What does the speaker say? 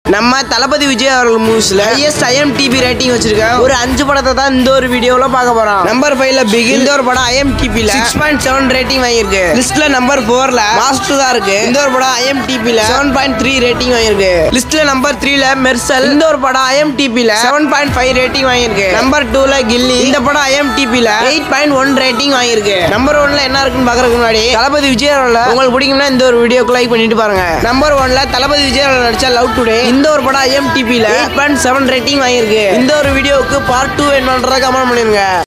நம்ம தளபதி விஜய் அவர்கள் மூவிஸ்ல highest IMDb rating வச்சிருக்க ஒரு அஞ்சு படத்தை தான் இந்த ஒரு வீடியோல பார்க்க போறோம் நம்பர் ஃபைவ்ல பிகில் இந்த ஒரு படம் ஐஎம்டிபில சிக்ஸ் பாயிண்ட் செவன் ரேட்டிங் வாங்கியிருக்கு லிஸ்ட்ல நம்பர் ஃபோர்ல மாஸ்ட் தான் இருக்கு இந்த ஒரு படம் ஐஎம்டிபில செவன் பாயிண்ட் த்ரீ ரேட்டிங் வாங்கியிருக்கு லிஸ்ட்ல நம்பர் த்ரீல மெர்சல் இந்த ஒரு படம் ஐஎம்டிபில செவன் பாயிண்ட் ஃபைவ் ரேட்டிங் வாங்கியிருக்கு நம்பர் டூல கில்லி இந்த படம் ஐஎம்டிபில எயிட் பாயிண்ட் ஒன் ரேட்டிங் வாங்கியிருக்கு நம்பர் ஒன்ல என்ன இருக்குன்னு பாக்குறதுக்கு முன்னாடி தளபதி விஜய் அவர்கள உங்களுக்கு பிடிக்கும்னா இந்த ஒரு வீடியோக்கு லைக் பண்ணிட்டு பாருங்க நம்பர் ஒன்ல தளபதி விஜய் அவர்கள் நடிச்ச லவ் டுடே இந்த ஒரு படம் ஐஎம்டிபில எயிட் பாயிண்ட் செவன் ரேட்டிங் வாங்கியிருக்கு இந்த ஒரு வீடியோவுக்கு பார்ட் டூ வேணும்ன்றத கமெண்ட் பண்ணிருங்க